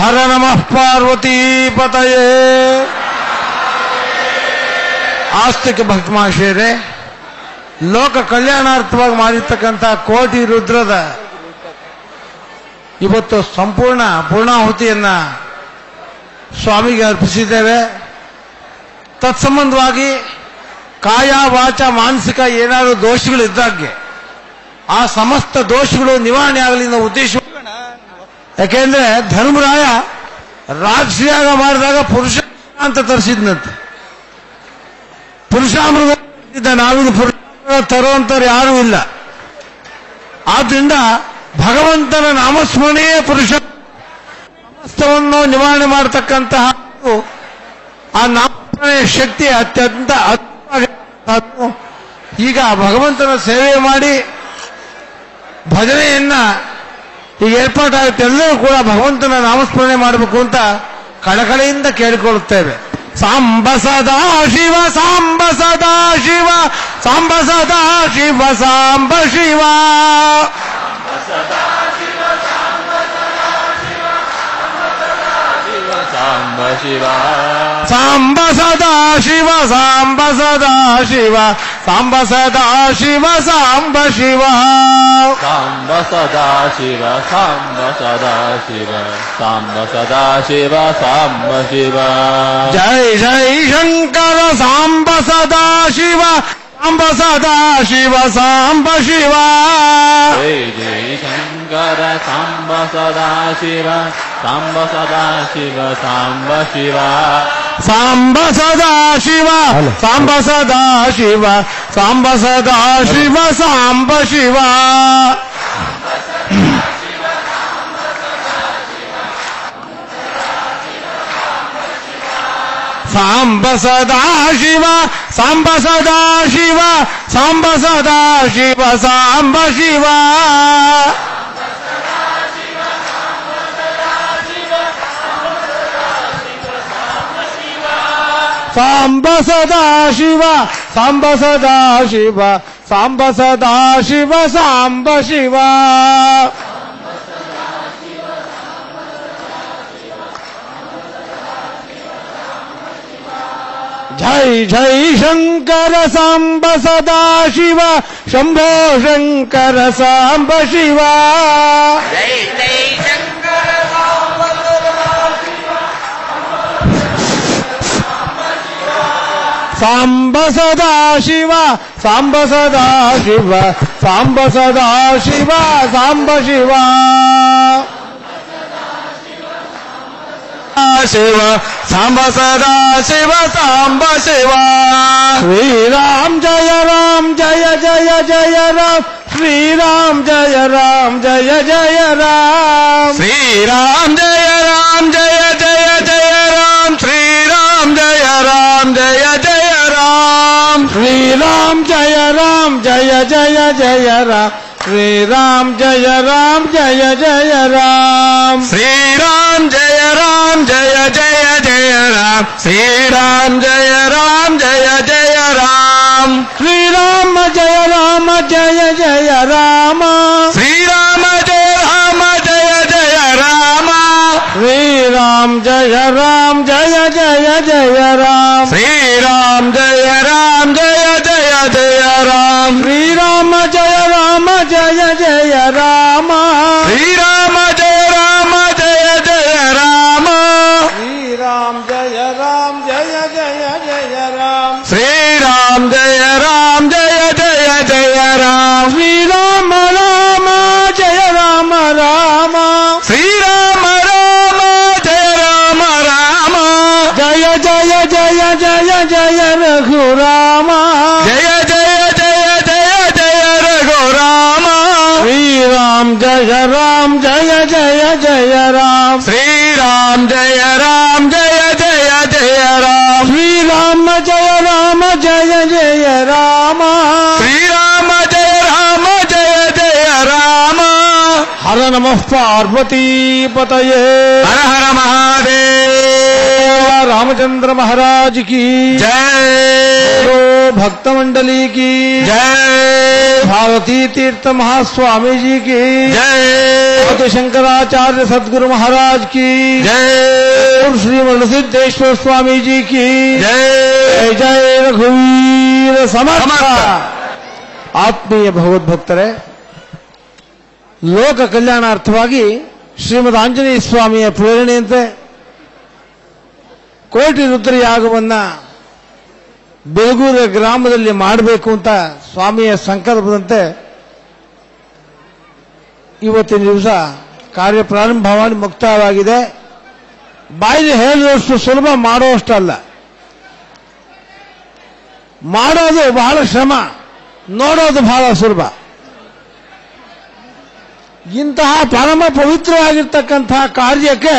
ಹರ ನಮಃ ಪಾರ್ವತಿ ಪತಯೇ ಆಸ್ತಿಕ ಭಕ್ತಮಾಶಯರೇ ಲೋಕ ಕಲ್ಯಾಣಾರ್ಥವಾಗಿ ಮಾಡಿರ್ತಕ್ಕಂಥ ಕೋಟಿ ರುದ್ರದ ಇವತ್ತು ಸಂಪೂರ್ಣ ಪೂರ್ಣಾಹುತಿಯನ್ನ ಸ್ವಾಮಿಗೆ ಅರ್ಪಿಸಿದ್ದೇವೆ ತತ್ಸಂಬಂಧವಾಗಿ ಕಾಯ ವಾಚ ಮಾನಸಿಕ ಏನಾದರೂ ದೋಷಗಳಿದ್ದಾಗೆ ಆ ಸಮಸ್ತ ದೋಷಗಳು ನಿವಾರಣೆ ಆಗಲಿ ಅನ್ನೋ ಉದ್ದೇಶ ಯಾಕೆಂದ್ರೆ ಧರ್ಮರಾಯ ರಾಕ್ಷಿಯಾಗ ಮಾಡಿದಾಗ ಪುರುಷ ಅಂತ ತರಿಸಿದ್ನಂತೆ ಪುರುಷಾಮೃತ ಇದ್ದ ನಾವಿದು ಪುರುಷ ತರುವಂತವ್ರು ಯಾರೂ ಇಲ್ಲ ಆದ್ರಿಂದ ಭಗವಂತನ ನಾಮಸ್ಮರಣೆಯೇ ಪುರುಷ ಸಮಸ್ತವನ್ನು ನಿವಾರಣೆ ಮಾಡತಕ್ಕಂತಹ ಆ ನಾಮಸ್ಮರಣೆಯ ಶಕ್ತಿ ಅತ್ಯಂತ ಅದ್ಭುತವಾಗಿರುವಂತಹದ್ದು. ಈಗ ಭಗವಂತನ ಸೇವೆ ಮಾಡಿ ಭಜನೆಯನ್ನ ಈಗ ಏರ್ಪಾಟಾಗುತ್ತೆ ಎಲ್ಲರೂ ಕೂಡ ಭಗವಂತನ ನಾಮಸ್ಮರಣೆ ಮಾಡಬೇಕು ಅಂತ ಕಳಕಳಿಯಿಂದ ಕೇಳಿಕೊಳ್ಳುತ್ತೇವೆ ಸಾಂಬ ಸದಾ ಶಿವ ಸಾಂಬ ಸದಾ ಶಿವ ಸಾಂಬ ಸದಾ ಶಿವ ಸಾಂಬ ಶಿವ ಸಾಂಬ ಶಿವ ಸಾಂಬ ಸದಾ ಶಿವ ಸಾಂಬ ಸದಾ ಶಿವ ಸಾಂಬ ಸದಾ ಶಿವ ಸಾಂಬ ಶಿವ ಸಾಂಬ ಸದಾ ಶಿವ ಸಾಂಬ ಸದಾ ಶಿವ ಸಾಂಬ ಸದಾ ಶಿವ ಸಾಂಬ ಶಿವ ಜೈ ಜೈ ಶಂಕರ ಸಾಂಬ ಸದಾ ಶಿವ ಸಾಂಬ ಸದಾ ಶಿವ ಸಾಂಬ ಶಿವ ಜೈ ಜೈ ಶಂಕರ ಸಾಂಬ ಸದಾ ಶಿವ ಸಾಂಬ ಸದಾ ಶಿವ ಸಾಂಬ ಶಿವ ಸಾಂಬ ಸದಾ ಶಿವ ಸಾಂಬ ಸದಾ ಶಿವ ಸಾಂಬ ಸದಾ ಶಿವ ಸಾಂಬ ಶಿವ ಸಾಂಬ ಸದಾ ಶಿವ ಸಾಂಬ ಸದಾ ಶಿವ ಸಾಂಬ ಸದಾ ಶಿವ ಸಾಂಬ ಶಿವ ಸಾಂಬ ಸದಾ ಶಿವ ಸಾಂಬ ಸದಾ ಶಿವ ಸಾಂಬ ಸದಾ ಶಿವ ಸಾಂಬ ಶಿವ ಜೈ ಜೈ ಶಂಕರ ಸಾಂಬ ಸದಾ ಶಿವ ಶಂಭೋ ಶಂಕರ ಸಾಂಬ ಶಿವ ಸಾಂಬ ಸದಾ ಶಿವ ಸಾಂಬ ಸದಾ ಶಿವ ಸಾಂಬ ಸದಾ ಶಿವ ಸಾಂಬ ಶಿವ ಶಿವ ಸಾಂಬ ಸದಾ ಶಿವ ಸಾಂಬ ಶಿವ ಶ್ರೀರಾಮ್ ಜಯ ರಾಮ್ ಜಯ ಜಯ ಜಯ ರಾಮ್ ಶ್ರೀರಾಮ್ ಜಯ ರಾಮ್ ಜಯ ಜಯ ರಾಮ್ ಶ್ರೀರಾಮ್ ಜಯ ರಾಮ್ ಜಯ ಜಯ ಜಯ ರಾಮ್ ಶ್ರೀರಾಮ್ ಜಯ ರಾಮ್ ಜಯ ಜಯ ರಾಮ್ ಶ್ರೀರಾಮ್ ಜಯ ರಾಮ್ ಜಯ ಜಯ ಜಯ ರಾಮ್ ಶ್ರೀರಾಮ್ ಜಯ ರಾಮ್ ಜಯ ಜಯ ರಾಮ್ ಶ್ರೀರಾಮ್ ಜಯ ರಾಮ್ ಜಯ ಜಯ ಜಯ ರಾಮ್ ಶ್ರೀರಾಮ್ ಜಯ ರಾಮ್ ಜಯ ಜಯ ರಾಮ್ ಶ್ರೀರಾಮ ಜಯ ರಾಮ ಜಯ ಜಯ ರಾಮ ಶ್ರೀರಾಮ ಜಯ ರಾಮ ಜಯ ಜಯ ರಾಮ ಶ್ರೀರಾಮ್ ಜಯ ರಾಮ್ ಜಯ ಜಯ ಜಯ ರಾಮ್ ಶ್ರೀರಾಮ್ ಜಯ ರಾಮ್ ಜಯ ಜಯ ಜಯ ರಾಮ್ ಶ್ರೀರಾಮ ಜಯ ರಾಮ ಜಯ ಜಯ ರಾಮ ಶ್ರೀರಾಮ ಜಯ ರಾಮ ಜಯ ಜಯ ರಾಮ ಶ್ರೀರಾಮ್ ಜಯ ರಾಮ್ ಜಯ ಜಯ ಜಯ ರಾಮ್ ಶ್ರೀರಾಮ್ ಜಯ ರಾಮ್ ಜಯ ಜಯ ಜಯ ರಾಮ್ ಶ್ರೀರಾಮ ರಾಮ ಜಯ ರಾಮ ರಾಮ ಶ್ರೀರಾಮ ರಾಮ ಜಯ ರಾಮ ರಾಮ ಜಯ ಜಯ ಜಯ ಜಯ ಜಯ ರಘುರಾಮ ಜಯ ಜಯ ಜಯ ಜಯ ಜಯ ರಘುರಾಮ ಶ್ರೀರಾಮ್ ಜಯ ರಾಮ್ ಜಯ ಜಯ ಜಯ ರಾಮ್ ಶ್ರೀರಾಮ್ ಜಯ ರಾಮ್ ಜಯ ಜಯ ಜಯ ರಾಮ್ ಶ್ರೀರಾಮ ಜಯ ರಾಮ ಜಯ ಜಯ ರಾಮ ಶ್ರೀರಾಮ ಜಯ ರಾಮ ಜಯ ಜಯ ರಾಮ ಹರ ನಮಃ ಪಾರ್ವತಿ ಪತಯೇ ಹರ ಹರ ಮಹಾದೇವ रामचंद्र महाराज की जय बोलो भक्त मंडली की जय भारती तीर्थ महास्वामी जी की जय आदि शंकराचार्य सदगुरु महाराज की जय और श्री सिद्धेश्वर स्वामी जी की जय जय जय रघुवीर समर्थ समर्ಥ. ಆತ್ಮೀಯ ಭಗವದ್ಭಕ್ತರೇ ಲೋಕ ಕಲ್ಯಾಣಾರ್ಥವಾಗಿ ಶ್ರೀಮದ್ ಆಂಜನೇಯ ಸ್ವಾಮಿಯ ಪ್ರೇರಣೆಯಂತೆ ಕೋಟಿ ರುದ್ರ ಯಾಗವನ್ನ ಬೆಳಗೂರ ಗ್ರಾಮದಲ್ಲಿ ಮಾಡಬೇಕು ಅಂತ ಸ್ವಾಮಿಯ ಸಂಕಲ್ಪದಂತೆ ಇವತ್ತಿನ ದಿವಸ ಕಾರ್ಯ ಪ್ರಾರಂಭ ಮಾಡಿ ಮುಕ್ತಾಯವಾಗಿದೆ ಬಾಯಲ್ಲಿ ಹೇಳಿದಷ್ಟು ಸುಲಭ ಮಾಡುವಷ್ಟಲ್ಲ ಮಾಡೋದು ಬಹಳ ಶ್ರಮ ನೋಡೋದು ಬಹಳ ಸುಲಭ ಇಂತಹ ಪರಮ ಪವಿತ್ರವಾಗಿರ್ತಕ್ಕಂತಹ ಕಾರ್ಯಕ್ಕೆ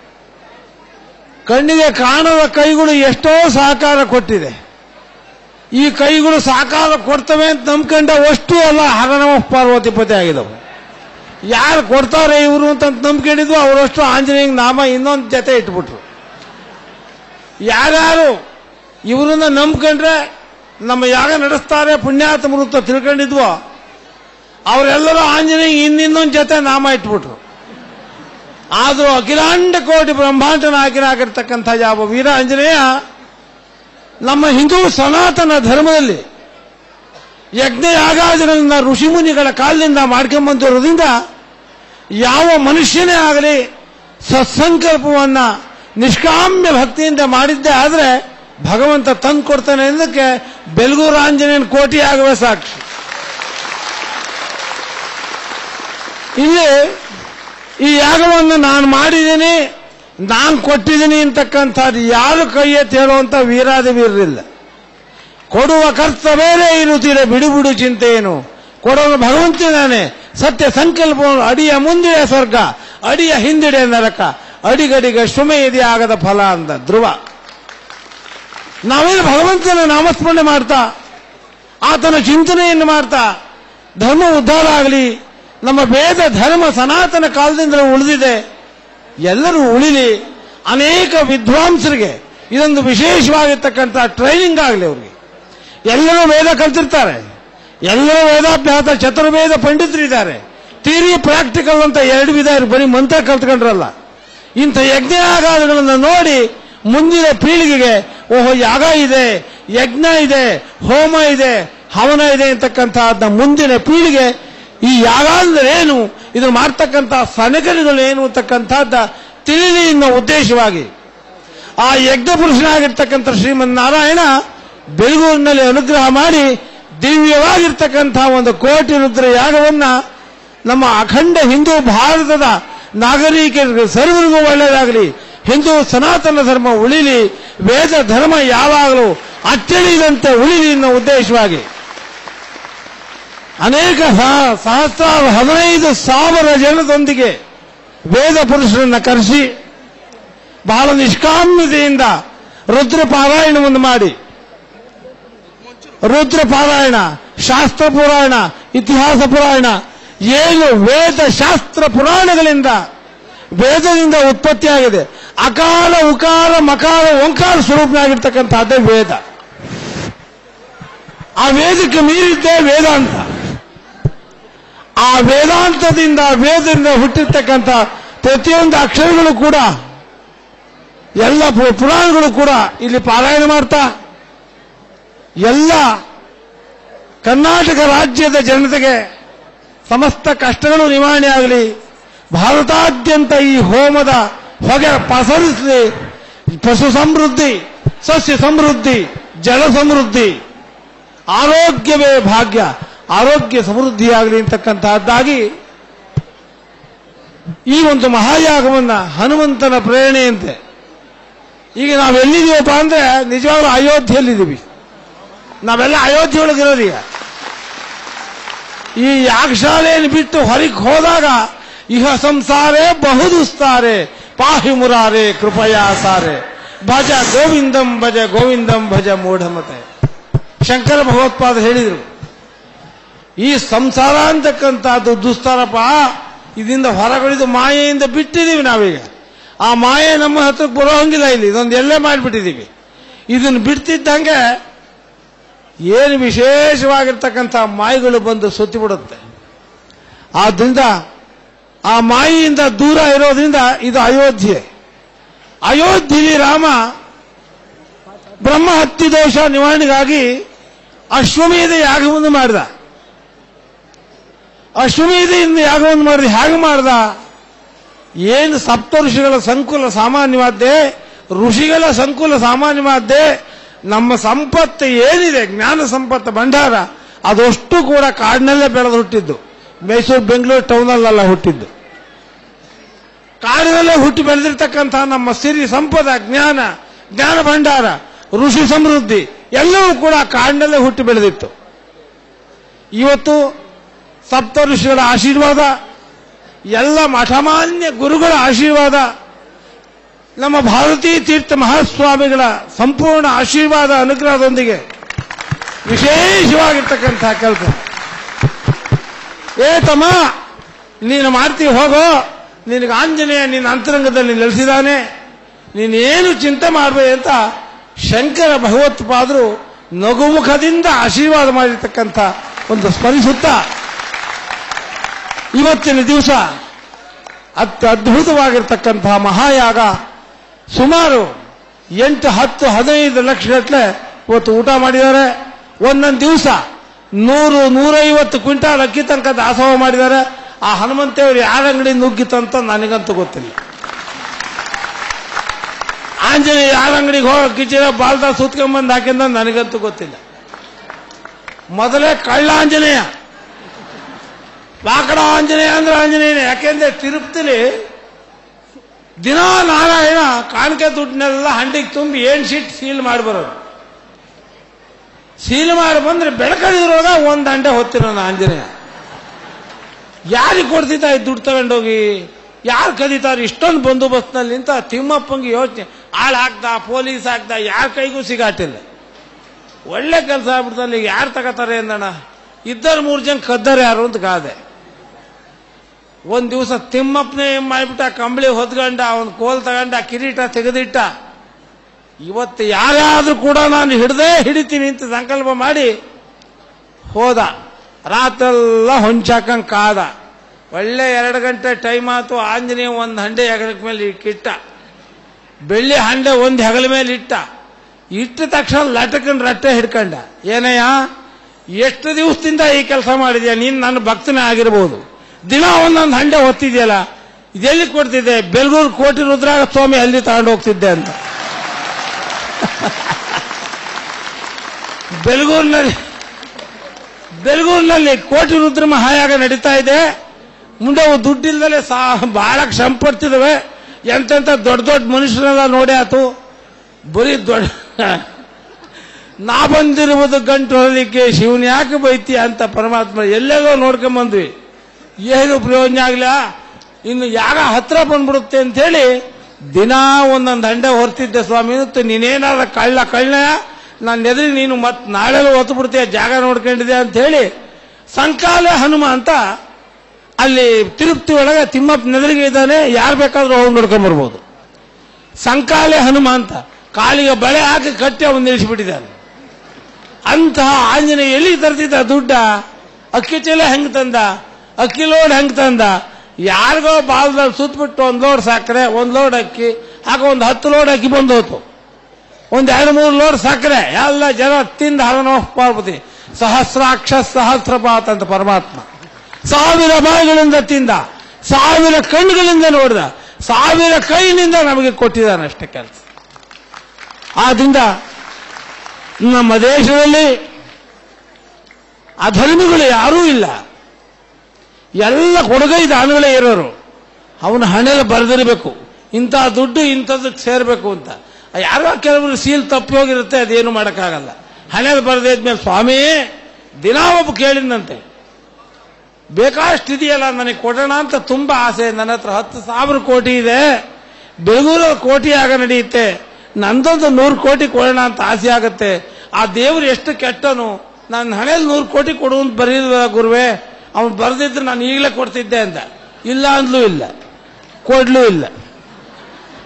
ಕಣ್ಣಿಗೆ ಕಾಣದ ಕೈಗಳು ಎಷ್ಟೋ ಸಹಕಾರ ಕೊಟ್ಟಿದೆ ಈ ಕೈಗಳು ಸಹಕಾರ ಕೊಡ್ತವೆ ಅಂತ ನಂಬ್ಕೊಂಡ ಅಷ್ಟು ಅಲ್ಲ ಹರನಮ ಪಾರ್ವತಿಪತಿ ಆಗಿದವು ಯಾರು ಕೊಡ್ತಾರೆ ಇವರು ಅಂತ ನಂಬ್ಕೊಂಡಿದ್ವು ಅವರಷ್ಟು ಆಂಜನೇಯ ನಾಮ ಇನ್ನೊಂದು ಜೊತೆ ಇಟ್ಬಿಟ್ರು ಯಾರ್ಯಾರು ಇವರನ್ನ ನಂಬ್ಕೊಂಡ್ರೆ ನಮ್ಮ ಯಾಗ ನಡೆಸ್ತಾರೆ ಪುಣ್ಯಾತ್ಮರು ಅಂತ ತಿಳ್ಕೊಂಡಿದ್ವೋ ಅವರೆಲ್ಲರೂ ಆಂಜನೇಯ ಇನ್ನಿನ್ನೊಂದು ಜೊತೆ ನಾಮ ಇಟ್ಬಿಟ್ರು ಆದರೂ ಅಖಿಲಾಂಡ ಕೋಟಿ ಬ್ರಹ್ಮಾಂಡ ನಾಯಕನಾಗಿರ್ತಕ್ಕಂಥ ಯಾವ ವೀರ ಆಂಜನೇಯ ನಮ್ಮ ಹಿಂದೂ ಸನಾತನ ಧರ್ಮದಲ್ಲಿ ಯಜ್ಞ ಯಾಗಾದಿಗಳನ್ನ ಋಷಿಮುನಿಗಳ ಕಾಲಿನಿಂದ ಮಾಡ್ಕೊಂಬಂದಿರೋದ್ರಿಂದ ಯಾವ ಮನುಷ್ಯನೇ ಆಗಲಿ ಸತ್ಸಂಕಲ್ಪವನ್ನ ನಿಷ್ಕಾಮ್ಯ ಭಕ್ತಿಯಿಂದ ಮಾಡಿದ್ದೇ ಆದರೆ ಭಗವಂತ ತಂದು ಕೊಡ್ತಾನೆ ಅನ್ನೋದಕ್ಕೆ ಬೆಲ್ಗೂರು ಆಂಜನೇಯನ ಕೋಟಿ ಆಗುವ ಸಾಕ್ಷಿ ಇಲ್ಲಿ ಈ ಯಾಗವನ್ನು ನಾನು ಮಾಡಿದ್ದೀನಿ ನಾನು ಕೊಟ್ಟಿದ್ದೀನಿ ಅಂತಕ್ಕಂಥದ್ದು ಯಾರು ಕೈ ಎತ್ತಿ ಹೇಳುವಂತ ವೀರಾದಿ ವೀರರಿಲ್ಲ ಕೊಡುವ ಕರ್ತ ಬೇರೆ ಇರುತ್ತೀರ ಬಿಡು ಬಿಡು ಚಿಂತೆ ಏನು ಕೊಡೋನು ಭಗವಂತನಾನೆ ಸತ್ಯ ಸಂಕಲ್ಪವನ್ನು ಅಡಿಯ ಮುಂದಿಡೆ ಸ್ವರ್ಗ ಅಡಿಯ ಹಿಂದಿಡೆ ನರಕ ಅಡಿಗಡಿಗೆ ಶುಮೆ ಇದೆ ಆಗದ ಫಲ ಅಂದ ಧ್ರುವ ನಾವೇನು ಭಗವಂತನ ನಾಮಸ್ಮರಣೆ ಮಾಡ್ತಾ ಆತನ ಚಿಂತನೆಯನ್ನು ಮಾಡ್ತಾ ಧರ್ಮ ಉದ್ಧಾರ ಆಗಲಿ ನಮ್ಮ ವೇದ ಧರ್ಮ ಸನಾತನ ಕಾಲದಿಂದ ಉಳಿದಿದೆ ಎಲ್ಲರೂ ಉಳಿಲಿ ಅನೇಕ ವಿದ್ವಾಂಸರಿಗೆ ಇದೊಂದು ವಿಶೇಷವಾಗಿರ್ತಕ್ಕಂಥ ಟ್ರೈನಿಂಗ್ ಆಗಲಿ ಅವ್ರಿಗೆ ಎಲ್ಲರೂ ವೇದ ಕಲ್ತಿರ್ತಾರೆ ಎಲ್ಲರೂ ವೇದಾಭ್ಯಾಸ ಚತುರ್ವೇದ ಪಂಡಿತರಿದ್ದಾರೆ ಥಿಯರಿ ಪ್ರಾಕ್ಟಿಕಲ್ ಅಂತ ಎರಡು ವಿಧ ಇರು, ಬರೀ ಮಂತ್ರ ಕಲ್ತ್ಕೊಂಡ್ರಲ್ಲ ಇಂಥ ಯಜ್ಞಯಾಗಾದಿಗಳನ್ನು ನೋಡಿ ಮುಂದಿನ ಪೀಳಿಗೆಗೆ ಓಹೋ ಯಾಗ ಇದೆ ಯಜ್ಞ ಇದೆ ಹೋಮ ಇದೆ ಹವನ ಇದೆ ಅಂತಕ್ಕಂಥದ್ದನ್ನ ಮುಂದಿನ ಪೀಳಿಗೆ ಈ ಯಾಗ ಅಂದ್ರೆ ಏನು ಇದು ಮಾಡ್ತಕ್ಕಂಥ ಸನಕರಿಗಳು ಏನು ಅಂತಕ್ಕಂಥದ್ದ ತಿಳಿಲಿ ಅನ್ನೋ ಉದ್ದೇಶವಾಗಿ ಆ ಯಜ್ಞ ಪುರುಷನಾಗಿರ್ತಕ್ಕಂಥ ಶ್ರೀಮನ್ ನಾರಾಯಣ ಬೆಳಗೂರಿನಲ್ಲಿ ಅನುಗ್ರಹ ಮಾಡಿ ದಿವ್ಯವಾಗಿರ್ತಕ್ಕಂಥ ಒಂದು ಕೋಟಿ ರುದ್ರ ಯಾಗವನ್ನ ನಮ್ಮ ಅಖಂಡ ಹಿಂದೂ ಭಾರತದ ನಾಗರಿಕರಿಗೆ ಸರ್ವರಿಗೂ ಒಳ್ಳೆಯದಾಗಲಿ ಹಿಂದೂ ಸನಾತನ ಧರ್ಮ ಉಳಿಲಿ ವೇದ ಧರ್ಮ ಯಾವಾಗಲೂ ಅಚ್ಚಳಿದಂತೆ ಉಳಿಲಿ ಅನ್ನೋ ಉದ್ದೇಶವಾಗಿ ಅನೇಕ ಸಹ- ಸಹಸ್ರಾರು ಹದಿನೈದು ಸಾವಿರ ಜನದೊಂದಿಗೆ ವೇದ ಪುರುಷರನ್ನ ಕರೆಸಿ ಬಹಳ ನಿಷ್ಕಾಮ್ಯತೆಯಿಂದ ರುದ್ರ ಪಾರಾಯಣವನ್ನು ಮಾಡಿ ರುದ್ರ ಪಾರಾಯಣ ಶಾಸ್ತ್ರ ಪುರಾಣ ಇತಿಹಾಸ ಪುರಾಣ ಏನು ವೇದ ಶಾಸ್ತ್ರ ಪುರಾಣಗಳಿಂದ ವೇದದಿಂದ ಉತ್ಪತ್ತಿಯಾಗಿದೆ ಅಕಾಲ ಉಕಾರ ಮಕಾರ ಓಂಕಾರ ಸ್ವರೂಪನಾಗಿರ್ತಕ್ಕಂಥದ್ದೇ ವೇದ ಆ ವೇದಕ್ಕೆ ಮೀರಿದ್ದೇ ವೇದಾಂತ ಆ ವೇದಾಂತದಿಂದ ವೇದದಿಂದ ಹುಟ್ಟಿರ್ತಕ್ಕಂಥ ಪ್ರತಿಯೊಂದು ಅಕ್ಷರಗಳು ಕೂಡ ಎಲ್ಲ ಪು- ಪುರಾಣಗಳು ಕೂಡ ಇಲ್ಲಿ ಪಾರಾಯಣ ಮಾಡ್ತಾ ಎಲ್ಲ ಕರ್ನಾಟಕ ರಾಜ್ಯದ ಜನತೆಗೆ ಸಮಸ್ತ ಕಷ್ಟಗಳು ನಿವಾರಣೆ ಆಗಲಿ ಭಾರತಾದ್ಯಂತ ಈ ಹೋಮದ ಹೊಗೆ ಪಸರಿಸಲಿ ಪಶು ಸಮೃದ್ಧಿ ಸಸ್ಯ ಸಮೃದ್ಧಿ ಜಲ ಸಮೃದ್ಧಿ ಆರೋಗ್ಯವೇ ಭಾಗ್ಯ ಆರೋಗ್ಯ ಸಮೃದ್ಧಿಯಾಗಲಿ ಅಂತಕ್ಕಂತಹದ್ದಾಗಿ ಈ ಒಂದು ಮಹಾಯಾಗವನ್ನ ಹನುಮಂತನ ಪ್ರೇರಣೆಯಂತೆ ಈಗ ನಾವು ಎಲ್ಲಿದ್ದೀವಪ್ಪ ಅಂದ್ರೆ ನಿಜವಾಗ್ಲೂ ಅಯೋಧ್ಯೆಯಲ್ಲಿದ್ದೀವಿ ನಾವೆಲ್ಲ ಅಯೋಧ್ಯೆ ಒಳಗಿರೋದು ಈಗ ಈ ಯಾಗಶಾಲೆಯನ್ನು ಬಿಟ್ಟು ಹೊರಗೆ ಹೋದಾಗ ಇಹ ಸಂಸಾರೇ ಬಹುದುಸ್ತಾರೆ ಪಾಹಿ ಮುರಾರೆ ಕೃಪಯಾ ಸಾರೆ ಭಜ ಗೋವಿಂದಂ ಭಜ ಗೋವಿಂದಂ ಭಜ ಮೂಢಮತೆ ಶಂಕರ ಭಗವತ್ಪಾದ ಹೇಳಿದರು ಈ ಸಂಸಾರ ಅಂತಕ್ಕಂಥದ್ದು ದುಸ್ತರಪ್ಪ ಇದರಿಂದ ಹೊರಗಳಿದು ಮಾಯೆಯಿಂದ ಬಿಟ್ಟಿದ್ದೀವಿ ನಾವೀಗ ಆ ಮಾಯೆ ನಮ್ಮ ಹತ್ರಕ್ಕೆ ಬರೋ ಹಂಗಿಲ್ಲ ಇಲ್ಲಿ ಇದೊಂದು ಎಲ್ಲೇ ಮಾಡಿಬಿಟ್ಟಿದ್ದೀವಿ ಇದನ್ನು ಬಿಡ್ತಿದ್ದಂಗೆ ಏನು ವಿಶೇಷವಾಗಿರ್ತಕ್ಕಂಥ ಮಾಯೆಗಳು ಬಂದು ಸುತ್ತಿ ಬಿಡುತ್ತೆ ಆದ್ರಿಂದ ಆ ಮಾಯಿಯಿಂದ ದೂರ ಇರೋದ್ರಿಂದ ಇದು ಅಯೋಧ್ಯೆ ಅಯೋಧ್ಯೆಯಲ್ಲಿ ರಾಮ ಬ್ರಹ್ಮ ಹತ್ತಿ ದೋಷ ನಿವಾರಣೆಗಾಗಿ ಅಶ್ವಮೇಧ ಯಾಗವನ್ನು ಮಾಡಿದ ಅಶ್ವಮೇಧೆಯಿಂದ ಯಾಗವನ್ನು ಮಾಡಿದ ಹೇಗೆ ಮಾಡ್ದ ಏನು ಸಪ್ತ ಋಷಿಗಳ ಸಂಕುಲ ಸಾಮಾನ್ಯವಾದ್ದೇ ಋಷಿಗಳ ಸಂಕುಲ ಸಾಮಾನ್ಯವಾದ್ದೇ ನಮ್ಮ ಸಂಪತ್ತು ಏನಿದೆ ಜ್ಞಾನ ಸಂಪತ್ತು ಭಂಡಾರ ಅದಷ್ಟು ಕೂಡ ಕಾಡಿನಲ್ಲೇ ಬೆಳೆದು ಹುಟ್ಟಿದ್ದು ಮೈಸೂರು ಬೆಂಗಳೂರು ಟೌನಲ್ಲೆಲ್ಲ ಹುಟ್ಟಿದ್ದು ಕಾಡಿನಲ್ಲೇ ಹುಟ್ಟಿ ಬೆಳೆದಿರ್ತಕ್ಕಂಥ ನಮ್ಮ ಸಿರಿ ಸಂಪದ ಜ್ಞಾನ ಜ್ಞಾನ ಭಂಡಾರ ಋಷಿ ಸಮೃದ್ಧಿ ಎಲ್ಲವೂ ಕೂಡ ಕಾಡಿನಲ್ಲೇ ಹುಟ್ಟಿ ಬೆಳೆದಿತ್ತು ಇವತ್ತು ಸಪ್ತ ಋಷಿಗಳ ಆಶೀರ್ವಾದ ಎಲ್ಲ ಮಠಮಾನ್ಯ ಗುರುಗಳ ಆಶೀರ್ವಾದ ನಮ್ಮ ಭಾರತೀ ತೀರ್ಥ ಮಹಾಸ್ವಾಮಿಗಳ ಸಂಪೂರ್ಣ ಆಶೀರ್ವಾದ ಅನುಗ್ರಹದೊಂದಿಗೆ ವಿಶೇಷವಾಗಿರ್ತಕ್ಕಂಥ ಕೆಲಸ ಏ ತಮ್ಮ ನೀನು ಮಾಡ್ತೀವಿ ಹೋಗೋ ನಿನಗೆ ಆಂಜನೇಯ ನಿನ್ನ ಅಂತರಂಗದಲ್ಲಿ ನೆಲೆಸಿದಾನೆ ನೀನೇನು ಚಿಂತೆ ಮಾಡಬೇಡಿ ಅಂತ ಶಂಕರ ಭಗವತ್ಪಾದರು ನಗುಮುಖದಿಂದ ಆಶೀರ್ವಾದ ಮಾಡಿರ್ತಕ್ಕಂಥ ಒಂದು ಸ್ಮರಿಸುತ್ತಾ ಇವತ್ತಿನ ದಿವಸ ಅತ್ಯದ್ಭುತವಾಗಿರ್ತಕ್ಕಂತಹ ಮಹಾಯಾಗ ಸುಮಾರು ಎಂಟು ಹತ್ತು ಹದಿನೈದು ಲಕ್ಷ ಗಟ್ಟಲೆ ಇವತ್ತು ಊಟ ಮಾಡಿದ್ದಾರೆ ಒಂದೊಂದು ದಿವಸ ನೂರು ನೂರೈವತ್ತು ಕ್ವಿಂಟಾಲ್ ಅಕ್ಕಿ ತನಕ ದಾಸೋಹ ಮಾಡಿದ್ದಾರೆ ಆ ಹನುಮಂತೇವರು ಯಾರ ಅಂಗಡಿ ನುಗ್ಗಿತಂತ ನನಗಂತೂ ಗೊತ್ತಿಲ್ಲ ಆಂಜನೇಯ ಯಾರ ಅಂಗಡಿಗೆ ಹೋಗಿ ಕಿಚಿರ ಬಾಲ್ದ ಸುತ್ಕೊಂಡ್ಬಂದು ಹಾಕಿಂದ ನನಗಂತೂ ಗೊತ್ತಿಲ್ಲ ಮೊದಲೇ ಕಳ್ಳ ಆಂಜನೇಯ ವಾಕಡ ಆಂಜನೇಯ ಅಂದ್ರೆ ಆಂಜನೇಯನೇ ಯಾಕೆಂದ್ರೆ ತಿರುಪ್ತಿಲಿ ದಿನಾ ನಾರಾಯಣ ಕಾಣಿಕೆ ದುಡ್ಡನ್ನೆಲ್ಲ ಹಂಡಿಗೆ ತುಂಬಿ ಏನ್ ಶೀಟ್ ಸೀಲ್ ಮಾಡಿ ಬರೋದು ಸೀಲ್ ಮಾಡಿ ಬಂದ್ರೆ ಬೆಳಕದಿರೋಗ ಒಂದ್ ದಂಡೆ ಹೊತ್ತಿರೋನು ಆಂಜನೇಯ ಯಾರಿಗೆ ಕೊಡ್ತಿದ್ದ ಈ ದುಡ್ಡು ತಗೊಂಡೋಗಿ ಯಾರು ಕದೀತಾರೆ ಇಷ್ಟೊಂದು ಬಂದೋಬಸ್ತ್ನಲ್ಲಿ ನಿಂತ ತಿಮ್ಮಪ್ಪಂಗೆ ಯೋಚನೆ ಆಳ್ ಹಾಕ್ದ ಪೊಲೀಸ್ ಹಾಕ್ದ ಯಾರ ಕೈಗೂ ಸಿಗಾಟಿಲ್ಲ ಒಳ್ಳೆ ಕೆಲಸ ಆಗ್ಬಿಡ್ತಲ್ಲ ಈಗ ಯಾರು ತಗೋತಾರೆ ಅಂದಣ ಇದ್ದರು ಮೂರು ಜನ ಕದ್ದಾರೆ ಯಾರು ಅಂತ ಕಾದೆ ಒಂದ್ ದಿವಸ ತಿಮ್ಮಪ್ಪನೇ ಏನ್ ಮಾಡ್ಬಿಟ್ಟ ಕಂಬಳಿ ಹೊತ್ಕೊಂಡ ಅವನ್ ಕೋಲ್ ತಗೊಂಡ ಕಿರೀಟ ತೆಗೆದಿಟ್ಟ ಇವತ್ತು ಯಾರ್ಯಾದ್ರೂ ಕೂಡ ನಾನು ಹಿಡ್ದೇ ಹಿಡಿತೀನಿ ಅಂತ ಸಂಕಲ್ಪ ಮಾಡಿ ಹೋದ ರಾತ್ರೆಲ್ಲ ಹೊಂಚಾಕಂಗ್ ಕಾದ ಒಳ್ಳೆ ಎರಡು ಗಂಟೆ ಟೈಮ್ ಆತು ಆಂಜನೇಯ ಒಂದು ಹಂಡೆ ಹೆಗಲಕ್ಕೆ ಮೇಲೆ ಇಕ್ಕಿಟ್ಟ ಬೆಳ್ಳಿ ಹಂಡೆ ಒಂದು ಹೆಗಲ ಮೇಲೆ ಇಟ್ಟ ಇಟ್ಟ ತಕ್ಷಣ ಲಟಕನ್ ರಟ್ಟೆ ಹಿಡ್ಕಂಡ ಏನಯ್ಯ ಎಷ್ಟು ದಿವಸದಿಂದ ಈ ಕೆಲಸ ಮಾಡಿದ್ಯಾ ನೀನು ನನ್ನ ಭಕ್ತನೇ ಆಗಿರ್ಬೋದು ದಿನ ಒಂದೊಂದು ಹಂಡೆ ಹೊತ್ತಿದ್ಯಲ್ಲ ಇದೆಲ್ಲಿ ಕೊಡ್ತಿದ್ದೆ ಬೆಲ್ಗೂರು ಕೋಟಿ ರುದ್ರಾಗ ಸ್ವಾಮಿ ಅಲ್ಲಿ ತಗೊಂಡು ಹೋಗ್ತಿದ್ದೆ ಅಂತ ಬೆಲ್ಗೂರಿನಲ್ಲಿ ಬೆಲ್ಗೂರಿನಲ್ಲಿ ಕೋಟಿ ರುದ್ರ ಮಹಾಯಾಗ ನಡೀತಾ ಇದೆ ಮುಂದೆ ಅವು ದುಡ್ಡಿಲ್ದಲೆ ಸಾ ಬಹಳ ಶ್ರಮ ಪಡ್ತಿದ್ದಾವೆ ಎಂತೆಂಥ ದೊಡ್ಡ ದೊಡ್ಡ ಮನುಷ್ಯರೆಲ್ಲ ನೋಡಿ ಆತು ಬರೀ ದೊಡ್ಡ ನಾ ಬಂದಿರುವುದು ಗಂಟು ಹೊರಲಿಕ್ಕೆ ಶಿವನ್ ಯಾಕೆ ಬೈತಿ ಅಂತ ಪರಮಾತ್ಮ ಎಲ್ಲೆಲ್ಲೋ ನೋಡ್ಕೊಂಬಂದ್ವಿ ಏನು ಪ್ರಯೋಜನ ಆಗ್ಲಿಲ್ಲ ಇನ್ನು ಯಾಗ ಹತ್ರ ಬಂದ್ಬಿಡುತ್ತೆ ಅಂತ ಹೇಳಿ ದಿನಾ ಒಂದೊಂದು ಹಂಡೆ ಹೊರ್ತಿದ್ದೆ ಸ್ವಾಮಿ ಇವತ್ತು ನೀನೇನಾದ ಕಳ್ಳ ಕಳ್ಳ ನಾನು ಎದುರಿ ನೀನು ಮತ್ ನಾಳೆ ಹೊತ್ತು ಬಿಡ್ತೀಯ ಜಾಗ ನೋಡ್ಕೊಂಡಿದೆ ಅಂತ ಹೇಳಿ ಸಂಕಾಲ ಹನುಮ ಅಂತ ಅಲ್ಲಿ ತಿರುಪ್ತಿ ಒಳಗೆ ತಿಮ್ಮಪ್ಪ ನೆದರಿಗೆ ಇದ್ದಾನೆ ಯಾರು ಬೇಕಾದ್ರೂ ಹೋಗಿ ನೋಡ್ಕೊಂಡ್ ಬರ್ಬೋದು ಸಂಕಾಲೆ ಹನುಮ ಅಂತ ಕಾಲಿಗೆ ಬಳೆ ಹಾಕಿ ಕಟ್ಟಿ ಅವನು ನಿಲ್ಲಿಸಿಬಿಟ್ಟಿದ್ದಾನೆ ಅಂತಹ ಆಂಜನೇಯ ಎಲ್ಲಿ ತರ್ತಿದ್ದ ದುಡ್ಡ ಅಕ್ಕಿ ಚೀಲ ಹೆಂಗ್ ತಂದ ಅಕ್ಕಿ ಲೋಡ್ ಹೆಂಗ್ ತಂದ ಯಾರಿಗೋ ಬಾಲ್ದಲ್ಲಿ ಸುತ್ತಬಿಟ್ಟು ಒಂದ್ ಲೋಡ್ ಸಕ್ಕರೆ ಒಂದ್ ಲೋಡ್ ಅಕ್ಕಿ ಹಾಗ ಒಂದು ಹತ್ತು ಲೋಡ್ ಅಕ್ಕಿ ಬಂದು ಹೋತು ಒಂದ್ ಎರಡು ಮೂರು ಲೋಡ್ ಸಕ್ಕರೆ ಎಲ್ಲ ಜನ ತಿಂದ ಹರನೋ ಪಾರ್ವತಿ ಸಹಸ್ರಾಕ್ಷ ಸಹಸ್ರಪಾತ್ ಅಂತ ಪರಮಾತ್ಮ ಸಾವಿರ ಬಾಯಿಗಳಿಂದ ತಿಂದ ಸಾವಿರ ಕಣ್ಣುಗಳಿಂದ ನೋಡಿದ ಸಾವಿರ ಕೈನಿಂದ ನಮಗೆ ಕೊಟ್ಟಿದ್ದಾನೆ ಅಷ್ಟೇ ಕೆಲಸ ಆದ್ರಿಂದ ನಮ್ಮ ದೇಶದಲ್ಲಿ ಅಧರ್ಮಿಗಳು ಯಾರೂ ಇಲ್ಲ ಎಲ್ಲ ಕೊಡುಗೈ ದಾನಗಳೇ ಇರೋರು ಅವನ ಹಣೆಲ್ಲ ಬರೆದಿರಬೇಕು ಇಂಥ ದುಡ್ಡು ಇಂಥದ್ದಕ್ಕೆ ಸೇರಬೇಕು ಅಂತ ಯಾರೋ ಕೆಲವರು ಸೀಲ್ ತಪ್ಪಿ ಹೋಗಿರುತ್ತೆ ಅದೇನು ಮಾಡೋಕ್ಕಾಗಲ್ಲ ಹಣೆಯಲ್ಲಿ ಬರೆದಿದ್ಮೇಲೆ ಸ್ವಾಮಿ ದಿನಾ ಒಬ್ಬ ಕೇಳಿದಂತೆ ಬೇಕಾಷ್ಟು ಇದೆಯಲ್ಲ ನನಗೆ ಕೊಡೋಣ ಅಂತ ತುಂಬಾ ಆಸೆ ನನ್ನ ಹತ್ರ ಹತ್ತು ಸಾವಿರ ಕೋಟಿ ಇದೆ ಬೆಳಗೂರು ಕೋಟಿ ಆಗ ನಡೆಯುತ್ತೆ ನಂದೊಂದು ನೂರು ಕೋಟಿ ಕೊಡೋಣ ಅಂತ ಆಸೆ ಆಗುತ್ತೆ ಆ ದೇವರು ಎಷ್ಟು ಕೆಟ್ಟನು ನನ್ನ ಹಣೆಯಲ್ಲಿ ನೂರು ಕೋಟಿ ಕೊಡು ಅಂತ ಬರೀಲ್ವ ಗುರುವೆ ಅವನು ಬರೆದಿದ್ರೆ ನಾನು ಈಗಲೇ ಕೊಡ್ತಿದ್ದೆ ಅಂತ ಇಲ್ಲ ಅಂದ್ಲೂ ಇಲ್ಲ ಕೊಡ್ಲೂ ಇಲ್ಲ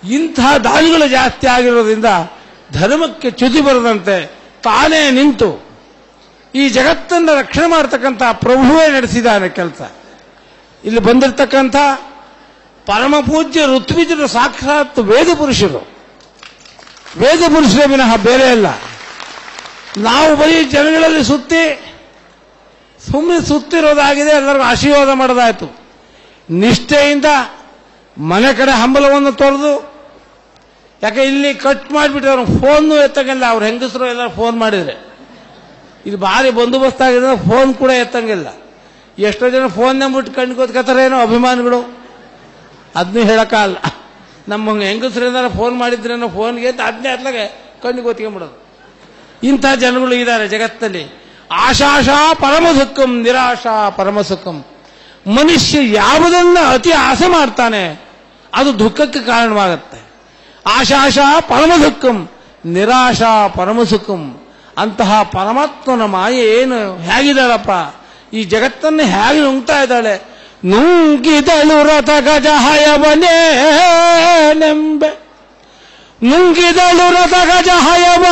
ಇಂಥ ದಾಳಿಗಳು ಜಾಸ್ತಿ ಆಗಿರೋದ್ರಿಂದ ಧರ್ಮಕ್ಕೆ ಚ್ಯುತಿ ಬರದಂತೆ ತಾನೇ ನಿಂತು ಈ ಜಗತ್ತನ್ನು ರಕ್ಷಣೆ ಮಾಡತಕ್ಕಂಥ ಪ್ರಭುವೇ ನಡೆಸಿದ್ದಾನೆ ಕೆಲಸ ಇಲ್ಲಿ ಬಂದಿರತಕ್ಕಂಥ ಪರಮ ಪೂಜ್ಯ ಋತ್ವಿಜರು ಸಾಕ್ಷಾತ್ ವೇದ ಪುರುಷರು ವೇದ ಪುರುಷರೇ ವಿನಃ ಬೇರೆ ಅಲ್ಲ ನಾವು ಬರೀ ಜನಗಳಲ್ಲಿ ಸುತ್ತಿ ಸುಮ್ಮನೆ ಸುತ್ತಿರೋದಾಗಿದೆ ಎಲ್ಲರಿಗೂ ಆಶೀರ್ವಾದ ಮಾಡೋದಾಯ್ತು ನಿಷ್ಠೆಯಿಂದ ಮನೆ ಕಡೆ ಹಂಬಲವನ್ನು ತೊರೆದು ಯಾಕೆ ಇಲ್ಲಿ ಕಟ್ ಮಾಡಿಬಿಟ್ಟಿದ್ರು ಫೋನ್ನು ಎತ್ತಂಗಿಲ್ಲ ಅವ್ರ ಹೆಂಗಸರು ಎಲ್ಲರೂ ಫೋನ್ ಮಾಡಿದ್ರೆ ಇದು ಭಾರಿ ಬಂದೋಬಸ್ತ್ ಆಗಿದೆ ಫೋನ್ ಕೂಡ ಎತ್ತಂಗಿಲ್ಲ ಎಷ್ಟೋ ಜನ ಫೋನ್ ನಂಬಿಟ್ಟು ಕಣ್ಣು ಕೂತ್ಕೋತಾರೇನೋ ಅಭಿಮಾನಿಗಳು ಅದನ್ನೂ ಹೇಳಕ್ಕಾಗಲ್ಲ ನಮ್ಮ ಹೆಂಗಸರಿಂದ ಫೋನ್ ಮಾಡಿದ್ರೇನೋ ಫೋನ್ಗೆ ಅಂತ ಅದನ್ನೇ ಅತ್ಲಾಗೆ ಕಣ್ಣು ಕೂತ್ಕೊಂಡ್ಬಿಡೋದು ಇಂಥ ಜನಗಳು ಇದ್ದಾರೆ ಜಗತ್ತಲ್ಲಿ ಆಶಾಶಾ ಪರಮ ಸುಖಂ ನಿರಾಶಾ ಪರಮ ಸುಖಂ ಮನುಷ್ಯ ಯಾವುದನ್ನ ಅತಿ ಆಸೆ ಮಾಡ್ತಾನೆ ಅದು ದುಃಖಕ್ಕೆ ಕಾರಣವಾಗುತ್ತೆ ಆಶಾಶಾ ಪರಮ ದುಃಖಂ ನಿರಾಶಾ ಪರಮ ಸುಖಂ ಅಂತಹ ಪರಮಾತ್ಮನ ಮಾಯೆ ಏನು ಹೇಗಿದ್ದಾಳಪ್ಪ ಈ ಜಗತ್ತನ್ನು ಹೇಗೆ ನುಂಗ್ತಾ ಇದ್ದಾಳೆ ನುಂಗಿದಳು ರಥ ಗಜ ಹಯವನೇ ನೆಂಬೆ ನುಂಗಿದಳು ರಥ ಗಜ ಹಯವ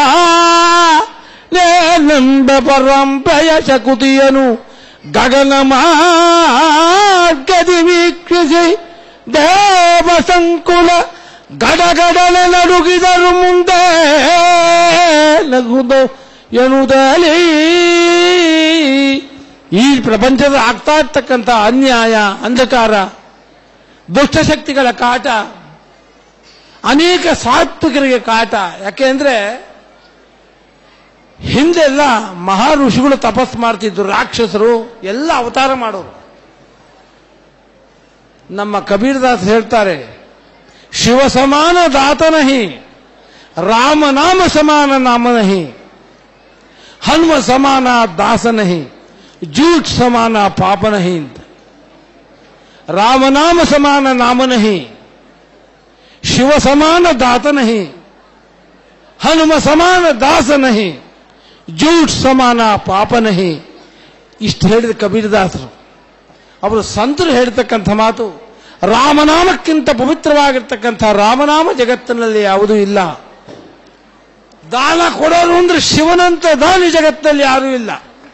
ನೆಂಬೆ ಪರಂಪೆಯ ಶಕುತಿಯನು ಗಗನ ಮಾರ್ಗದಿ ವೀಕ್ಷಿಸಿ ದೇವ ಸಂಕುಲ ಗಡಗಡನೆ ನಡುಗಿದರು ಮುಂದೆ ನಗುದು ಎನ್ನುವುದಲಿ ಈ ಪ್ರಪಂಚದ ಆಗ್ತಾ ಇರ್ತಕ್ಕಂಥ ಅನ್ಯಾಯ ಅಂಧಕಾರ ದುಷ್ಟಶಕ್ತಿಗಳ ಕಾಟ ಅನೇಕ ಸಾತ್ವಿಕರಿಗೆ ಕಾಟ ಯಾಕೆಂದ್ರೆ ಹಿಂದೆಲ್ಲ ಮಹಾ ಋಷಿಗಳು ತಪಸ್ ಮಾಡ್ತಿದ್ರು ರಾಕ್ಷಸರು ಎಲ್ಲ ಅವತಾರ ಮಾಡೋರು ನಮ್ಮ ಕಬೀರ್ದಾಸ್ ಹೇಳ್ತಾರೆ ಶಿವ ಸಮಾನ ದಾತ ನಹಿ ರಾಮ ನಾಮ ಸಮಾನ ನಾಮ ನಹಿ ಹನುಮ ಸಮಾನ ದಾಸ ನಹಿ ಜೂಟ್ ಸಮಾನ ಪಾಪ ನಹಿ ಅಂತ ರಾಮನಾಮ ಸಮಾನ ನಾಮ ನಹಿ ಶಿವ ಸಮಾನ ದಾತ ನಹಿ ಹನುಮ ಸಮಾನ ದಾಸ ನಹಿ ಜೂಟ್ ಸಮಾನ ಪಾಪ ನಹಿ ಇಷ್ಟು ಹೇಳಿದ ಕಬೀರದಾಸರು ಅವರು ಸಂತರು ಹೇಳ್ತಕ್ಕಂಥ ಮಾತು ರಾಮನಾಮಕ್ಕಿಂತ ಪವಿತ್ರವಾಗಿರ್ತಕ್ಕಂಥ ರಾಮನಾಮ ಜಗತ್ತಿನಲ್ಲಿ ಯಾವುದೂ ಇಲ್ಲ ದಾನ ಕೊಡೋರು ಅಂದ್ರೆ ಶಿವನಂತ ದಾನಿ ಜಗತ್ತಲ್ಲಿ ಯಾರೂ ಇಲ್ಲ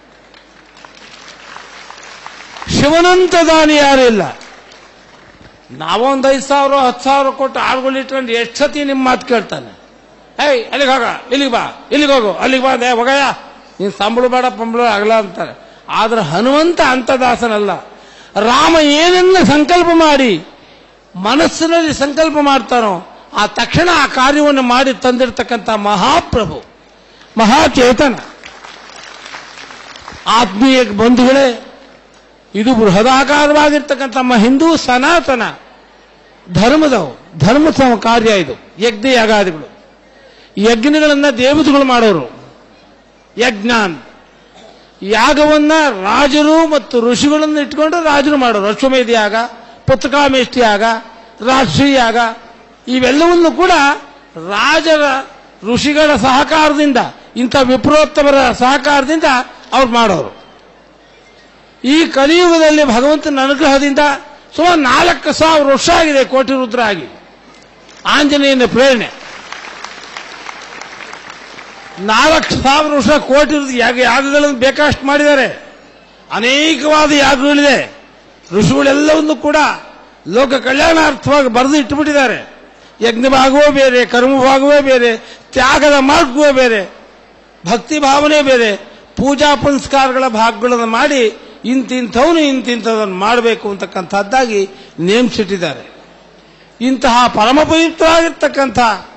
ಶಿವನಂತ ದಾನಿ ಯಾರೂ ಇಲ್ಲ ನಾವೊಂದು ಐದು ಸಾವಿರ ಹತ್ತು ಸಾವಿರ ಕೊಟ್ಟು ಆಳುಗಳು ಇಟ್ಕೊಂಡು ಎಷ್ಟು ಸತಿ ನಿಮ್ಮ ಮಾತು ಕೇಳ್ತಾನೆ ಏಯ್ ಅಲ್ಲಿಗೆ ಹೋಗ ಇಲ್ಲಿಗೆ ಬಾ ಇಲ್ಲಿಗೆ ಹೋಗು ಅಲ್ಲಿಗೆ ಬಾ ದೇ ಹೋಗಯ್ಯ ನೀನು ಸಂಬಳ ಬೇಡ ಪಂಬಳ ಆಗಲ್ಲ ಅಂತಾರೆ ಆದ್ರೆ ಹನುಮಂತ ಅಂತ ದಾಸನಲ್ಲ ರಾಮ ಏನನ್ನ ಸಂಕಲ್ಪ ಮಾಡಿ ಮನಸ್ಸಿನಲ್ಲಿ ಸಂಕಲ್ಪ ಮಾಡ್ತಾನೋ ಆ ತಕ್ಷಣ ಆ ಕಾರ್ಯವನ್ನು ಮಾಡಿ ತಂದಿರತಕ್ಕಂಥ ಮಹಾಪ್ರಭು ಮಹಾಚೇತನ ಆತ್ಮೀಯ ಬಂಧುಗಳೇ ಇದು ಬೃಹದಾಕಾರವಾಗಿರ್ತಕ್ಕಂಥ ನಮ್ಮ ಹಿಂದೂ ಸನಾತನ ಧರ್ಮದವು ಧರ್ಮ ಸಮ ಕಾರ್ಯ ಇದು ಯಜ್ಞ ಯಾಗಾದಿಗಳು ಯಜ್ಞಗಳನ್ನ ದೇವತೆಗಳು ಮಾಡೋರು ಯಜ್ಞ ಅಂತ. ಯಾಗವನ್ನ ರಾಜರು ಮತ್ತು ಋಷಿಗಳನ್ನು ಇಟ್ಕೊಂಡು ರಾಜರು ಮಾಡೋರು ಅಶ್ವಮೇಧ ಯಾಗ ಪುತ್ರಕಾಮೇಷ್ಟಿ ಯಾಗ ರಾಷ್ಟ್ರೀಯ ಯಾಗ ಇವೆಲ್ಲವನ್ನು ಕೂಡ ರಾಜರ ಋಷಿಗಳ ಸಹಕಾರದಿಂದ ಇಂಥ ವಿಪ್ರೋತ್ತಮರ ಸಹಕಾರದಿಂದ ಅವ್ರು ಮಾಡೋರು ಈ ಕಲಿಯುಗದಲ್ಲಿ ಭಗವಂತನ ಅನುಗ್ರಹದಿಂದ ಸುಮಾರು ನಾಲ್ಕು ಸಾವಿರ ವರ್ಷ ಆಗಿದೆ ಕೋಟಿ ರುದ್ರ ಆಗಿ ಆಂಜನೇಯನ ಪ್ರೇರಣೆ ನಾಲ್ಕು ಸಾವಿರ ವರ್ಷ ಕೋಟಿ ರುದ್ರ ಯಾಗ ಯಾಗಗಳನ್ನು ಬೇಕಷ್ಟು ಮಾಡಿದ್ದಾರೆ ಅನೇಕವಾದ ಯಾಗಗಳಿದೆ ಋಷಿಗಳೆಲ್ಲವನ್ನು ಕೂಡ ಲೋಕ ಕಲ್ಯಾಣಾರ್ಥವಾಗಿ ಬರೆದು ಇಟ್ಟುಬಿಟ್ಟಿದ್ದಾರೆ ಯಜ್ಞ ಭಾಗವೇ ಬೇರೆ ಕರ್ಮ ಭಾಗವೇ ಬೇರೆ ತ್ಯಾಗದ ಮಾರ್ಗವೇ ಬೇರೆ ಭಕ್ತಿ ಭಾವನೆ ಬೇರೆ ಪೂಜಾ ಪುನಸ್ಕಾರಗಳ ಭಾಗಗಳನ್ನು ಮಾಡಿ ಇಂತಿಂಥವನು ಇಂತಿಂಥದನ್ನು ಮಾಡಬೇಕು ಅಂತಕ್ಕಂಥದ್ದಾಗಿ ನೇಮಿಸಿಟ್ಟಿದ್ದಾರೆ ಇಂತಹ ಪರಮ ಪವಿತ್ರವಾಗಿರ್ತಕ್ಕಂಥ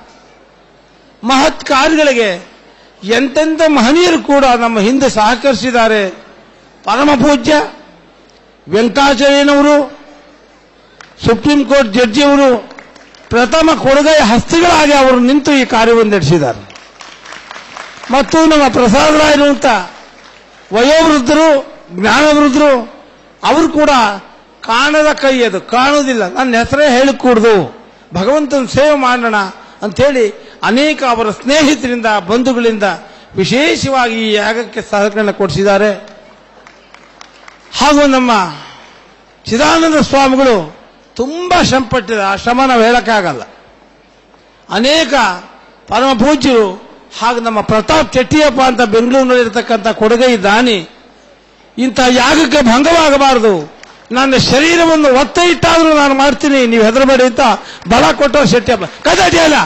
ಮಹತ್ ಕಾರ್ಯಗಳಿಗೆ ಎಂತೆಂಥ ಮಹನೀಯರು ಕೂಡ ನಮ್ಮ ಹಿಂದೆ ಸಹಕರಿಸಿದ್ದಾರೆ ಪರಮ ಪೂಜ್ಯ ವೆಂಕಟಾಚರ್ಯನವರು ಸುಪ್ರೀಂ ಕೋರ್ಟ್ ಜಡ್ಜಿಯವರು ಪ್ರಥಮ ಕೊಡುಗೆಯ ಹಸ್ತಿಗಳಾಗಿ ಅವರು ನಿಂತು ಈ ಕಾರ್ಯವನ್ನು ನಡೆಸಿದ್ದಾರೆ ಮತ್ತು ನಮ್ಮ ಪ್ರಸಾದರಾಯರು ಅಂತ ವಯೋವೃದ್ಧರು ಜ್ಞಾನವೃದ್ಧರು ಅವರು ಕೂಡ ಕಾಣದ ಕೈ ಅದು ಕಾಣುವುದಿಲ್ಲ ನನ್ನ ಹೆಸರೇ ಹೇಳಿಕೂಡ್ದು ಭಗವಂತನ ಸೇವೆ ಮಾಡೋಣ ಅಂಥೇಳಿ ಅನೇಕ ಅವರ ಸ್ನೇಹಿತರಿಂದ ಬಂಧುಗಳಿಂದ ವಿಶೇಷವಾಗಿ ಈ ಯಾಗಕ್ಕೆ ಸಹಕರಣ ಕೊಡಿಸಿದ್ದಾರೆ ಹಾಗೂ ನಮ್ಮ ಚಿದಾನಂದ ಸ್ವಾಮಿಗಳು ತುಂಬಾ ಶ್ರಮಪಟ್ಟಿದೆ ಆ ಶ್ರಮ ನಾವು ಹೇಳಕ್ಕಾಗಲ್ಲ ಅನೇಕ ಪರಮ ಪೂಜ್ಯರು ಹಾಗೂ ನಮ್ಮ ಪ್ರತಾಪ್ ಚೆಟ್ಟಿಯಪ್ಪ ಅಂತ ಬೆಂಗಳೂರಿನಲ್ಲಿರ್ತಕ್ಕಂಥ ಕೊಡುಗೈ ದಾನಿ ಇಂಥ ಯಾಗಕ್ಕೆ ಭಂಗವಾಗಬಾರದು ನನ್ನ ಶರೀರವನ್ನು ಒತ್ತ ಇಟ್ಟಾದರೂ ನಾನು ಮಾಡ್ತೀನಿ ನೀವು ಹೆದರಬೇಡಿ ಅಂತ ಬಲ ಕೊಟ್ಟರು ಶೆಟ್ಟಿಯಪ್ಪ ಕದಡಿಯಲ್ಲ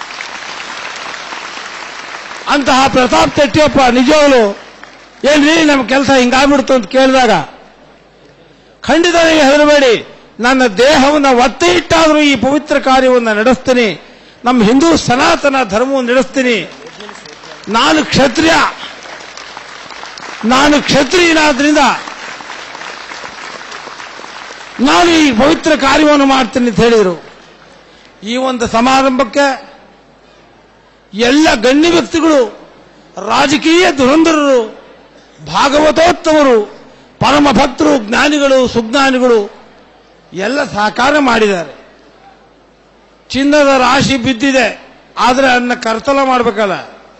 ಅಂತಹ ಪ್ರತಾಪ್ ಚೆಟ್ಟಿಯಪ್ಪ ನಿಜವಾಗ್ಲು ಏನ್ರಿ ನಮ್ಮ ಕೆಲಸ ಹಿಂಗಾಗ್ಬಿಡ್ತು ಅಂತ ಕೇಳಿದಾಗ ಖಂಡಿತ ನೀವು ಹೆದರಬೇಡಿ ನನ್ನ ದೇಹವನ್ನು ಒತ್ತೆ ಇಟ್ಟಾದರೂ ಈ ಪವಿತ್ರ ಕಾರ್ಯವನ್ನು ನಡೆಸ್ತೀನಿ ನಮ್ಮ ಹಿಂದೂ ಸನಾತನ ಧರ್ಮವನ್ನು ನಡೆಸ್ತೀನಿ ನಾನು ಕ್ಷತ್ರಿಯ ನಾನು ಕ್ಷತ್ರಿಯನಾದ್ರಿಂದ ನಾನು ಈ ಪವಿತ್ರ ಕಾರ್ಯವನ್ನು ಮಾಡ್ತೀನಿ ಅಂತ ಹೇಳಿದರು ಈ ಒಂದು ಸಮಾರಂಭಕ್ಕೆ ಎಲ್ಲ ಗಣ್ಯ ವ್ಯಕ್ತಿಗಳು ರಾಜಕೀಯ ಧುರಂಧರರು ಭಾಗವತೋತ್ತಮರು ಪರಮ ಭಕ್ತರು ಜ್ಞಾನಿಗಳು ಸುಜ್ಞಾನಿಗಳು ಎಲ್ಲ ಸಹಕಾರ ಮಾಡಿದ್ದಾರೆ ಚಿನ್ನದ ರಾಶಿ ಬಿದ್ದಿದೆ ಆದರೆ ಅದನ್ನ ಕರ್ತಲ ಮಾಡಬೇಕಲ್ಲ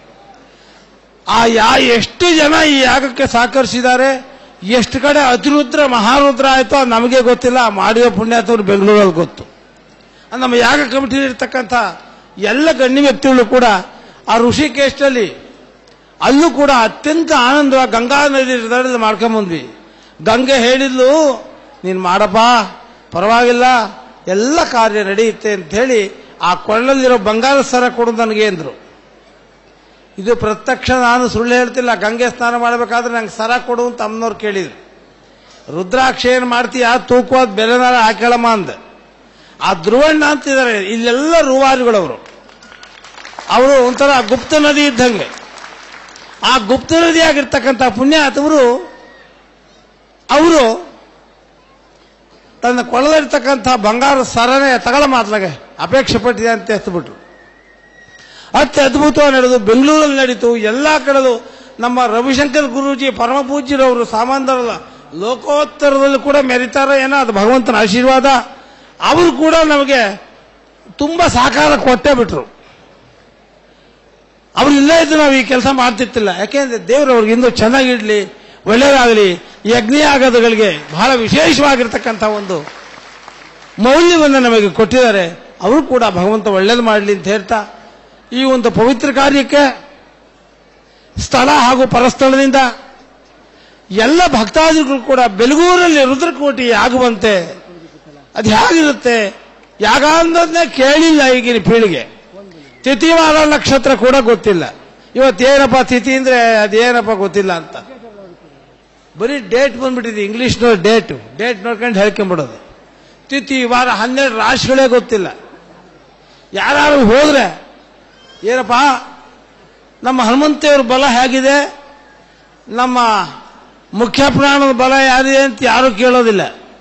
ಆ ಯಾ ಎಷ್ಟು ಜನ ಈ ಯಾಗಕ್ಕೆ ಸಹಕರಿಸಿದ್ದಾರೆ ಎಷ್ಟು ಕಡೆ ಅತಿರುದ್ರ ಮಹಾರುದ್ರ ಆಯ್ತೋ ಅದು ನಮಗೆ ಗೊತ್ತಿಲ್ಲ ಮಾಡಿದ ಪುಣ್ಯಾತವ್ರು ಬೆಂಗಳೂರಲ್ಲಿ ಗೊತ್ತು ಅದು ನಮ್ಮ ಯಾಗ ಕಮಿಟಿ ಇರ್ತಕ್ಕಂಥ ಎಲ್ಲ ಗಣ್ಯ ವ್ಯಕ್ತಿಗಳು ಕೂಡ ಆ ಋಷಿಕೇಶದಲ್ಲಿ ಅಲ್ಲೂ ಕೂಡ ಅತ್ಯಂತ ಆನಂದವಾಗಿ ಗಂಗಾ ನದಿ ದಡದಲ್ಲಿ ಮಾಡ್ಕೊಂಬಂದ್ವಿ ಗಂಗೆ ಹೇಳಿದ್ಲು ನೀನು ಮಾಡಪ್ಪ ಪರವಾಗಿಲ್ಲ ಎಲ್ಲ ಕಾರ್ಯ ನಡೆಯುತ್ತೆ ಅಂತ ಹೇಳಿ ಆ ಕೊಳ್ಳಲ್ಲಿರೋ ಬಂಗಾರ ಸರ ಕೊಡು ನನಗೆ ಅಂದ್ರು ಇದು ಪ್ರತ್ಯಕ್ಷ ನಾನು ಸುಳ್ಳು ಹೇಳ್ತಿಲ್ಲ ಗಂಗೆ ಸ್ನಾನ ಮಾಡಬೇಕಾದ್ರೆ ನಂಗೆ ಸರ ಕೊಡು ಅಂತ ಅಮ್ಮನವ್ರು ಕೇಳಿದ್ರು ರುದ್ರಾಕ್ಷ ಏನು ಮಾಡ್ತೀಯ ತೂಕವಾದ ಬೆಲೆನಾರ ಹಾಕಳಮ್ಮ ಅಂದ ಆ ಧ್ರುವಣ್ಣ ಅಂತಿದ್ದಾರೆ ಇಲ್ಲೆಲ್ಲ ರೂವಾರಿಗಳವರು ಅವರು ಒಂಥರ ಗುಪ್ತ ನದಿ ಇದ್ದಂಗೆ ಆ ಗುಪ್ತ ನದಿ ಆಗಿರ್ತಕ್ಕಂಥ ಪುಣ್ಯಾತವರು ಅವರು ತನ್ನ ಕೊಳ್ಳಲಿರ್ತಕ್ಕಂಥ ಬಂಗಾರ ಸರನೇ ತಗಳ ಮಾತ್ಲಾಗೆ ಅಪೇಕ್ಷೆ ಪಟ್ಟಿದೆ ಅಂತ ಎತ್ಬಿಟ್ರು ಅತ್ಯ ಅದ್ಭುತವಾಗಿ ನಡೆದು ಬೆಂಗಳೂರಲ್ಲಿ ನಡೀತು ಎಲ್ಲ ಕಡೆದು ನಮ್ಮ ರವಿಶಂಕರ್ ಗುರೂಜಿ ಪರಮ ಪೂಜ್ಯರವರು ಸಾಮಾನ್ಯರಲ್ಲ ಲೋಕೋತ್ತರದಲ್ಲಿ ಕೂಡ ಮೆರಿತಾರ ಏನೋ ಅದು ಭಗವಂತನ ಆಶೀರ್ವಾದ ಅವರು ಕೂಡ ನಮಗೆ ತುಂಬ ಸಹಕಾರ ಕೊಟ್ಟೇ ಬಿಟ್ರು ಅವ್ರು ಇಲ್ಲೇ ಇದ್ದು ನಾವು ಈ ಕೆಲಸ ಮಾಡ್ತಿರ್ತಿಲ್ಲ ಯಾಕೆಂದ್ರೆ ದೇವರು ಅವ್ರಿಗೆ ಇನ್ನೂ ಚೆನ್ನಾಗಿಡ್ಲಿ ಒಳ್ಳೆಯದಾಗಲಿ ಯಜ್ಞ ಆಗೋದುಗಳಿಗೆ ಬಹಳ ವಿಶೇಷವಾಗಿರ್ತಕ್ಕಂಥ ಒಂದು ಮೌಲ್ಯವನ್ನು ನಮಗೆ ಕೊಟ್ಟಿದ್ದಾರೆ ಅವರು ಕೂಡ ಭಗವಂತ ಒಳ್ಳೇದು ಮಾಡಲಿ ಅಂತ ಹೇಳ್ತಾ ಈ ಒಂದು ಪವಿತ್ರ ಕಾರ್ಯಕ್ಕೆ ಸ್ಥಳ ಹಾಗೂ ಪರಸ್ಥಳದಿಂದ ಎಲ್ಲ ಭಕ್ತಾದಿಗಳು ಕೂಡ ಬೆಲಗೂರಲ್ಲಿ ರುದ್ರಕೋಟಿ ಆಗುವಂತೆ ಅದು ಹೇಗಿರುತ್ತೆ ಯಾಗ ಅನ್ನೋದನ್ನೇ ಕೇಳಿಲ್ಲ ಈಗಿನ ಪೀಳಿಗೆ ತಿಥಿವಾರ ನಕ್ಷತ್ರ ಕೂಡ ಗೊತ್ತಿಲ್ಲ ಇವತ್ತೇನಪ್ಪ ತಿಥಿ ಅಂದ್ರೆ ಅದೇನಪ್ಪ ಗೊತ್ತಿಲ್ಲ ಅಂತ ಬರೀ ಡೇಟ್ ಬಂದ್ಬಿಟ್ಟಿದೆ ಇಂಗ್ಲಿಷ್ನೋ ಡೇಟ್ ಡೇಟ್ ನೋಡ್ಕೊಂಡು ಹೇಳ್ಕೊಂಬಿಡೋದು ತಿಥಿ ವಾರ ಹನ್ನೆರಡು ರಾಶಿಗಳೇ ಗೊತ್ತಿಲ್ಲ ಯಾರು ಹೋದ್ರೆ ಏನಪ್ಪ ನಮ್ಮ ಹನುಮಂತೇವ್ರ ಬಲ ಹೇಗಿದೆ ನಮ್ಮ ಮುಖ್ಯ ಪ್ರಾಣದ ಬಲ ಯಾರಿದೆ ಅಂತ ಯಾರು ಕೇಳೋದಿಲ್ಲ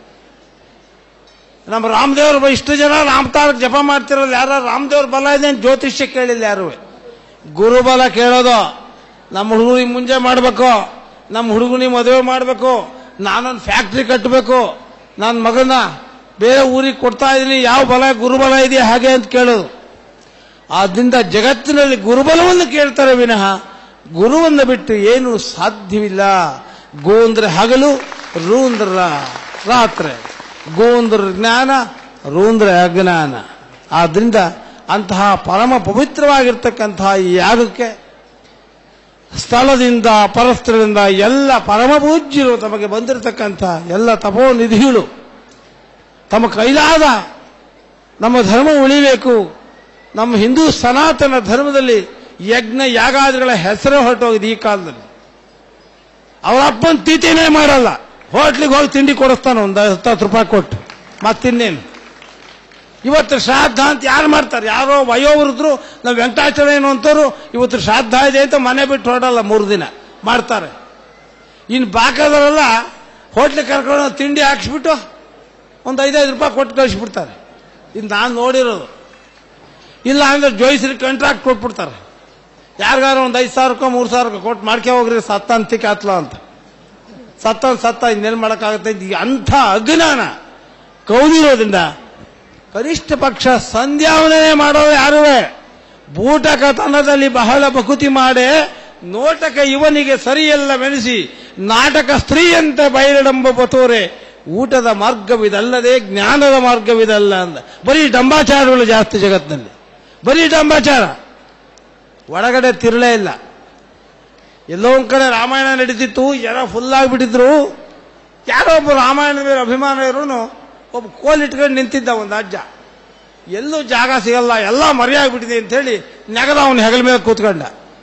ನಮ್ಮ ರಾಮದೇವ್ರ ಇಷ್ಟು ಜನ ರಾಮತಾರಕ್ ಜಪ ಮಾಡ್ತಿರೋದು ಯಾರ ರಾಮದೇವ್ರ ಬಲ ಇದೆ ಅಂತ ಜ್ಯೋತಿಷ್ಯ ಕೇಳಿಲ್ಲ ಯಾರು ಗುರುಬಲ ಕೇಳೋದು ನಮ್ಮ ಹುಡುಗನಿಗೆ ಮುಂಜೆ ಮಾಡಬೇಕು ನಮ್ಮ ಹುಡುಗನಿಗೆ ಮದುವೆ ಮಾಡಬೇಕು ನಾನೊಂದು ಫ್ಯಾಕ್ಟ್ರಿ ಕಟ್ಟಬೇಕು ನನ್ನ ಮಗನ ಬೇರೆ ಊರಿಗೆ ಕೊಡ್ತಾ ಇದ್ದೀನಿ ಯಾವ ಬಲ ಗುರುಬಲ ಇದೆಯಾ ಹಾಗೆ ಅಂತ ಕೇಳೋದು ಆದ್ರಿಂದ ಜಗತ್ತಿನಲ್ಲಿ ಗುರುಬಲವನ್ನು ಕೇಳ್ತಾರೆ ವಿನಃ ಗುರುವನ್ನು ಬಿಟ್ಟು ಏನು ಸಾಧ್ಯವಿಲ್ಲ ಗೋ ಅಂದ್ರೆ ಹಗಲು ರು ಅಂದ್ರೆ ರಾ- ರಾತ್ರಿ ಗೋ ಅಂದ್ರೆ ಜ್ಞಾನ ರು ಅಂದ್ರೆ ಅಜ್ಞಾನ ಆದ್ರಿಂದ ಅಂತಹ ಪರಮ ಪವಿತ್ರವಾಗಿರ್ತಕ್ಕಂತಹ ಈ ಯಾಗಕ್ಕೆ ಸ್ಥಳದಿಂದ ಪರಸ್ಥಳದಿಂದ ಎಲ್ಲ ಪರಮ ಪೂಜ್ಯರು ತಮಗೆ ಬಂದಿರತಕ್ಕಂಥ ಎಲ್ಲ ತಪೋನಿಧಿಗಳು ತಮ್ಮ ಕೈಲಾದ ನಮ್ಮ ಧರ್ಮ ಉಳಿಬೇಕು ನಮ್ಮ ಹಿಂದೂ ಸನಾತನ ಧರ್ಮದಲ್ಲಿ ಯಜ್ಞ ಯಾಗಾದಿಗಳ ಹೆಸರೇ ಹೊರಟೋಗಿದೆ ಈ ಕಾಲದಲ್ಲಿ ಅವರ ಅಪ್ಪನ ತೀತಿನೇ ಮಾಡಲ್ಲ ಹೋಟ್ಲಿಗೆ ಹೋಗಿ ತಿಂಡಿ ಕೊಡಿಸ್ತಾನೆ ಒಂದು ಹತ್ತು ರೂಪಾಯಿ ಕೊಟ್ಟು ಮತ್ತಿನ್ನೇನು ಇವತ್ತು ಶ್ರಾದ್ದ ಅಂತ ಯಾರು ಮಾಡ್ತಾರೆ ಯಾರೋ ವಯೋವೃದ್ಧರು ನಾವು ವೆಂಕಟಾಚಲಯನು ಅಂತವರು ಇವತ್ತು ಶ್ರಾದ್ದ ಇದೆ ಅಂತ ಮನೆ ಬಿಟ್ಟು ಹೊರಡಲ್ಲ ಮೂರು ದಿನ ಮಾಡ್ತಾರೆ ಇನ್ನು ಬಾಕದವರೆಲ್ಲ ಹೋಟ್ಲಿಗೆ ಕರ್ಕೊಂಡು ತಿಂಡಿ ಹಾಕ್ಸ್ಬಿಟ್ಟು ಒಂದು ಐದೈದು ರೂಪಾಯಿ ಕೊಟ್ಟು ಕಳಿಸ್ಬಿಡ್ತಾರೆ ಇದು ನಾನು ನೋಡಿರೋದು ಇಲ್ಲ ಅಂದ್ರೆ ಜೋಯಿಸ್ರಿ ಕಾಂಟ್ರಾಕ್ಟ್ ಕೊಟ್ಬಿಡ್ತಾರೆ ಯಾರಿಗಾರು ಒಂದು ಐದು ಸಾವಿರಕ್ಕೋ ಮೂರು ಸಾವಿರಕ್ಕೋ ಕೊಟ್ಟು ಮಾಡ್ಕೆ ಹೋಗ್ರಿ ಸತ್ತ ಅಂತಿಕ್ಕೆ ಆತ್ಲ ಅಂತ ಸತ್ತ ಸತ್ತ ಇನ್ನೇನು ಮಾಡೋಕ್ಕಾಗುತ್ತೆ ಇದು ಅಂಥ ಅಜ್ಞಾನ ಕೌದಿರೋದ್ರಿಂದ ಕನಿಷ್ಠ ಪಕ್ಷ ಸಂಧ್ಯಾವನೆ ಮಾಡೋರು ಯಾರುವೆ ಬೂಟಕತನದಲ್ಲಿ ಬಹಳ ಬಕುತಿ ಮಾಡೆ ನೋಟಕ ಇವನಿಗೆ ಸರಿಯಲ್ಲವೆನಿಸಿ ನಾಟಕ ಸ್ತ್ರೀಯಂತೆ ಬಯಲಡಂಬ ಬತೋರೆ ಊಟದ ಮಾರ್ಗವಿದಲ್ಲದೆ ಜ್ಞಾನದ ಮಾರ್ಗವಿದಲ್ಲ ಅಂದ ಬರೀ ಡಂಬಾಚಾರಗಳು ಜಾಸ್ತಿ ಜಗತ್ತಿನಲ್ಲಿ ಬರೀ ಡಂಬಾಚಾರ ಒಳಗಡೆ ತಿರುಳೇ ಇಲ್ಲ ಎಲ್ಲೋ ಒಂದ್ ಕಡೆ ರಾಮಾಯಣ ನಡೀತಿತ್ತು ಜನ ಫುಲ್ ಆಗಿಬಿಟ್ಟಿದ್ರು ಯಾರೋ ಒಬ್ಬ ರಾಮಾಯಣದ ಮೇಲೆ ಅಭಿಮಾನ ಇರೋನು ಒಬ್ಬ ಕೋಲ್ ಇಟ್ಕೊಂಡು ನಿಂತಿದ್ದ ಒಂದು ಅಜ್ಜ ಎಲ್ಲೂ ಜಾಗ ಸಿಗಲ್ಲ ಎಲ್ಲ ಮರೆಯಾಗ್ಬಿಟ್ಟಿದೆ ಅಂತೇಳಿ ನೆಗದ ಅವನ ಹೆಗಲ ಮೇಲೆ ಕೂತ್ಕೊಂಡ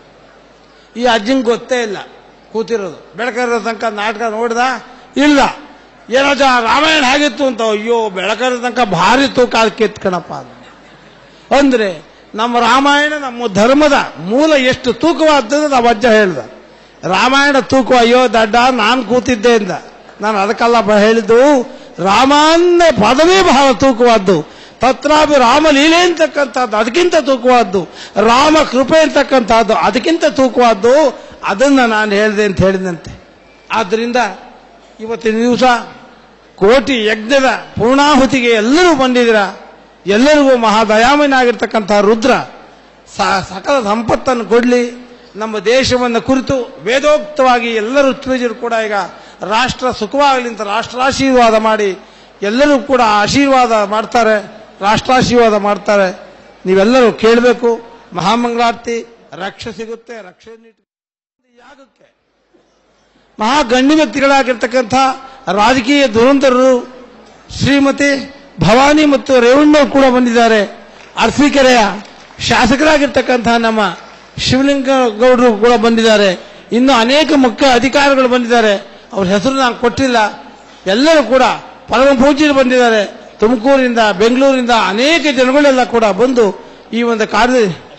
ಈ ಅಜ್ಜಂಗೆ ಗೊತ್ತೇ ಇಲ್ಲ ಕೂತಿರೋದು ಬೆಳಕರ ತನಕ ನಾಟಕ ನೋಡ್ದ ಇಲ್ಲ ಏನೋ ಜ ರಾಮಾಯಣ ಹೇಗಿತ್ತು ಅಂತ ಅಯ್ಯೋ ಬೆಳಕರ ತನಕ ಭಾರಿ ತೂಕ ಅದಕ್ಕೆ ಎತ್ಕಣಪ್ಪ ಅಂದ. ಅಂದ್ರೆ ನಮ್ಮ ರಾಮಾಯಣ ನಮ್ಮ ಧರ್ಮದ ಮೂಲ ಎಷ್ಟು ತೂಕವಾದ್ದು ನಾವು ಅಜ್ಜ ಹೇಳ್ದ ರಾಮಾಯಣ ತೂಕ ಅಯ್ಯೋ ದಡ್ಡ ನಾನು ಕೂತಿದ್ದೆ ಅಂದ ನಾನು ಅದಕ್ಕೆಲ್ಲ ಬ- ಹೇಳಿದ್ದು ರಾಮಾನ್ಯ ಪದವೇ ಬಹಳ ತೂಕವಾದ್ದು ತತ್ರಾಪಿ ರಾಮಲೀಲೆ ಅಂತಕ್ಕಂಥದ್ದು ಅದಕ್ಕಿಂತ ತೂಕವಾದ್ದು ರಾಮ ಕೃಪೆ ಅಂತಕ್ಕಂಥದ್ದು ಅದಕ್ಕಿಂತ ತೂಕವಾದ್ದು ಅದನ್ನ ನಾನು ಹೇಳಿದೆ ಅಂತ ಹೇಳಿದಂತೆ ಆದ್ದರಿಂದ ಇವತ್ತಿನ ದಿವಸ ಕೋಟಿ ಯಜ್ಞದ ಪೂರ್ಣಾಹುತಿಗೆ ಎಲ್ಲರೂ ಬಂದಿದ್ದೀರಾ ಎಲ್ಲರಿಗೂ ಮಹಾದಯಾಮಯನಾಗಿರ್ತಕ್ಕಂಥ ರುದ್ರ ಸ- ಸಕಲ ಸಂಪತ್ತನ್ನು ಕೊಡಲಿ ನಮ್ಮ ದೇಶವನ್ನು ಕುರಿತು ವೇದೋಕ್ತವಾಗಿ ಎಲ್ಲರೂ ತಿಳಿಜರು ಕೂಡ ಈಗ ರಾಷ್ಟ್ರ ಸುಖವಾಗಲಿ ಅಂತ ರಾಷ್ಟ್ರಾಶೀರ್ವಾದ ಮಾಡಿ ಎಲ್ಲರೂ ಕೂಡ ಆಶೀರ್ವಾದ ಮಾಡ್ತಾರೆ ರಾಷ್ಟ್ರಾಶೀರ್ವಾದ ಮಾಡ್ತಾರೆ ನೀವೆಲ್ಲರೂ ಕೇಳಬೇಕು ಮಹಾಮಂಗಳಾರತಿ ರಕ್ಷೆ ಸಿಗುತ್ತೆ ರಕ್ಷೆ ನೀಡಿ ಯಾಗಕ್ಕೆ ಮಹಾ ಗಣ್ಯ ವ್ಯಕ್ತಿಗಳಾಗಿರ್ತಕ್ಕಂಥ ರಾಜಕೀಯ ದುರಂತರರು ಶ್ರೀಮತಿ ಭವಾನಿ ಮತ್ತು ರೇವಣ್ಣವರು ಕೂಡ ಬಂದಿದ್ದಾರೆ ಅರಸೀಕೆರೆಯ ಶಾಸಕರಾಗಿರ್ತಕ್ಕಂಥ ನಮ್ಮ ಶಿವಲಿಂಗ ಗೌಡರು ಕೂಡ ಬಂದಿದ್ದಾರೆ ಇನ್ನು ಅನೇಕ ಮುಖ್ಯ ಅಧಿಕಾರಿಗಳು ಬಂದಿದ್ದಾರೆ ಅವ್ರ ಹೆಸರು ನಾನು ಕೊಟ್ಟಿಲ್ಲ ಎಲ್ಲರೂ ಕೂಡ ಪರಮ ಪೂಜ್ಯರು ಬಂದಿದ್ದಾರೆ ತುಮಕೂರಿನಿಂದ ಬೆಂಗಳೂರಿನಿಂದ ಅನೇಕ ಜನಗಳೆಲ್ಲ ಕೂಡ ಬಂದು ಈ ಒಂದು ಕಾರ್ಯ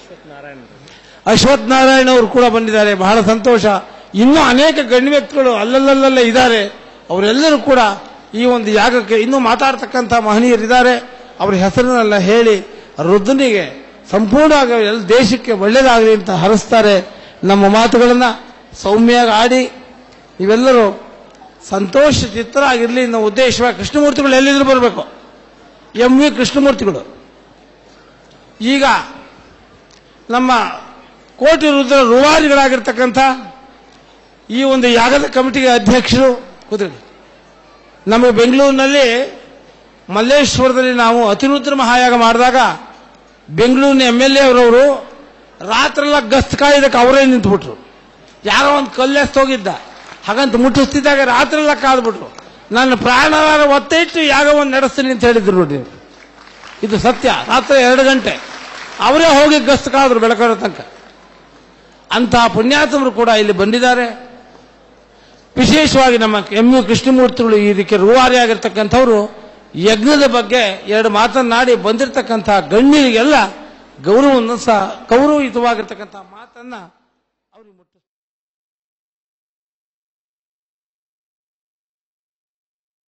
ಅಶ್ವಥ್ ನಾರಾಯಣ ಅವರು ಕೂಡ ಬಂದಿದ್ದಾರೆ ಬಹಳ ಸಂತೋಷ ಇನ್ನೂ ಅನೇಕ ಗಣ್ಯ ವ್ಯಕ್ತಿಗಳು ಅಲ್ಲಲ್ಲಲ್ಲೇ ಇದ್ದಾರೆ ಅವರೆಲ್ಲರೂ ಕೂಡ ಈ ಒಂದು ಯಾಗಕ್ಕೆ ಇನ್ನೂ ಮಾತಾಡ್ತಕ್ಕಂಥ ಮಹನೀಯರಿದ್ದಾರೆ ಅವರ ಹೆಸರನ್ನೆಲ್ಲ ಹೇಳಿ ರುದ್ರನಿಗೆ ಸಂಪೂರ್ಣವಾಗಿ ಎಲ್ಲ ದೇಶಕ್ಕೆ ಒಳ್ಳೇದಾಗಲಿ ಅಂತ ಹರಿಸ್ತಾರೆ ನಮ್ಮ ಮಾತುಗಳನ್ನ ಸೌಮ್ಯವಾಗಿ ಆಡಿ ನೀವೆಲ್ಲರೂ ಸಂತೋಷ ಚಿತ್ತರಾಗಿರಲಿ ಅನ್ನೋ ಉದ್ದೇಶವಾಗಿ ಕೃಷ್ಣಮೂರ್ತಿಗಳು ಎಲ್ಲಿದ್ರು ಬರಬೇಕು ಎಂ ವಿ ಕೃಷ್ಣಮೂರ್ತಿಗಳು ಈಗ ನಮ್ಮ ಕೋಟಿ ರುದ್ರ ರೂವಾರಿಗಳಾಗಿರ್ತಕ್ಕಂಥ ಈ ಒಂದು ಯಾಗದ ಕಮಿಟಿಗೆ ಅಧ್ಯಕ್ಷರು ಕೂತ್ಕೊಳ್ಳಿ ನಮಗೆ ಬೆಂಗಳೂರಿನಲ್ಲಿ ಮಲ್ಲೇಶ್ವರದಲ್ಲಿ ನಾವು ಅತಿರುದ್ರ ಮಹಾಯಾಗ ಮಾಡಿದಾಗ ಬೆಂಗಳೂರಿನ ಎಮ್ ಎಲ್ ಎ ಅವರವರು ರಾತ್ರೆಲ್ಲ ಗಸ್ತ್ ಕಾಯ್ದಕ್ಕೆ ಅವರೇ ನಿಂತ್ಬಿಟ್ರು ಯಾರೋ ಒಂದು ಕಲ್ಲೆಸ್ತ್ ಹೋಗಿದ್ದ ಹಾಗಂತ ಮುಟ್ಟಿಸ್ತಿದ್ದಾಗ ರಾತ್ರೆಲ್ಲ ಕಾದ್ಬಿಟ್ರು ನನ್ನ ಪ್ರಾಣವಾರ ಒತ್ತೆ ಇಟ್ಟು ಯಾಗವನ್ನು ನಡೆಸ್ತೀನಿ ಅಂತ ಹೇಳಿದ್ರು ನೋಡಿ ಇದು ಸತ್ಯ ರಾತ್ರಿ ಎರಡು ಗಂಟೆ ಅವರೇ ಹೋಗಿ ಗಸ್ತ್ ಕಾದ್ರು ಬೆಳಕರ ತನಕ ಅಂತಹ ಪುಣ್ಯಾತ್ಮರು ಕೂಡ ಇಲ್ಲಿ ಬಂದಿದ್ದಾರೆ ವಿಶೇಷವಾಗಿ ನಮ್ಮ ಎಂ ಯು ಕೃಷ್ಣಮೂರ್ತಿಗಳು ಇದಕ್ಕೆ ರೂವಾರಿ ಆಗಿರ್ತಕ್ಕಂಥವ್ರು ಯಜ್ಞದ ಬಗ್ಗೆ ಎರಡು ಮಾತನ್ನಾಡಿ ಬಂದಿರತಕ್ಕಂಥ ಗಣ್ಯರಿಗೆಲ್ಲ ಗೌರವವನ್ನು ಸಹ ಗೌರವಯುತವಾಗಿರ್ತಕ್ಕಂಥ ಮಾತನ್ನ